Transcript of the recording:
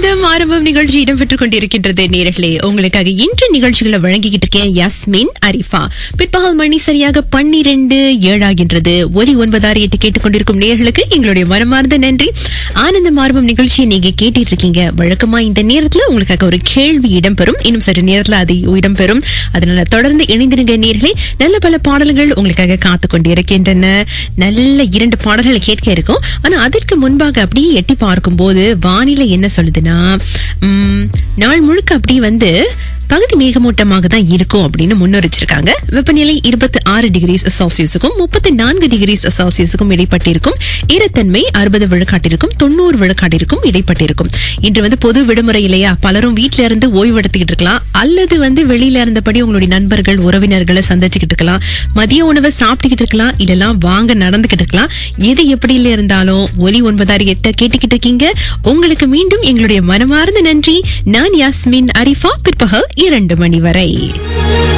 ஆனந்தம் ஆரம்பம் நிகழ்ச்சி இடம்பெற்றுக் கொண்டிருக்கின்றது நேர்களே உங்களுக்காக இன்று நிகழ்ச்சிகளை வழங்கிக்கிட்டு இருக்கேன் யாஸ்மின் அரிஃபா பிற்பகல் மணி சரியாக பன்னிரண்டு ஏழாகின்றது ஒலி ஒன்பதாறு எட்டு கேட்டுக்கொண்டிருக்கும் நேர்களுக்கு எங்களுடைய மனமார்ந்த நன்றி ஆனந்தம் ஆரம்பம் நிகழ்ச்சியை நீங்க கேட்டுட்டு இருக்கீங்க வழக்கமா இந்த நேரத்துல உங்களுக்காக ஒரு கேள்வி இடம்பெறும் இன்னும் சற்று நேரத்துல அது இடம்பெறும் அதனால தொடர்ந்து இணைந்திருங்க நேர்களே நல்ல பல பாடல்கள் உங்களுக்காக காத்து கொண்டிருக்கின்றன நல்ல இரண்டு பாடல்களை கேட்க இருக்கும் ஆனா அதற்கு முன்பாக அப்படியே எட்டி பார்க்கும்போது வானிலை என்ன சொல்லுதுன்னா உம், நாள் முழுக்க அப்படி வந்து பகுதி மேகமூட்டமாக தான் இருக்கும் அப்படின்னு முன்னறிச்சிருக்காங்க வெப்பநிலை இருபத்தி ஆறு டிகிரி செல்சியஸுக்கும் முப்பத்தி நான்கு டிகிரி செல்சியஸுக்கும் இடைப்பட்டிருக்கும் ஈரத்தன்மை அறுபது விழுக்காட்டிற்கும் தொண்ணூறு விழுக்காட்டிற்கும் இடைப்பட்டிருக்கும் இன்று வந்து பொது விடுமுறை இல்லையா பலரும் வீட்ல இருந்து ஓய்வெடுத்துக்கிட்டு இருக்கலாம் அல்லது வந்து வெளியில இருந்தபடி உங்களுடைய நண்பர்கள் உறவினர்களை சந்திச்சுக்கிட்டு இருக்கலாம் மதிய உணவை சாப்பிட்டுக்கிட்டு இருக்கலாம் இதெல்லாம் வாங்க நடந்துகிட்டு இருக்கலாம் எது எப்படி இல்ல இருந்தாலும் ஒலி ஒன்பதாறு எட்ட கேட்டுக்கிட்டு இருக்கீங்க உங்களுக்கு மீண்டும் எங்களுடைய மனமார்ந்த நன்றி நான் யாஸ்மின் அரிஃபா பிற்பகல் இரண்டு மணி வரை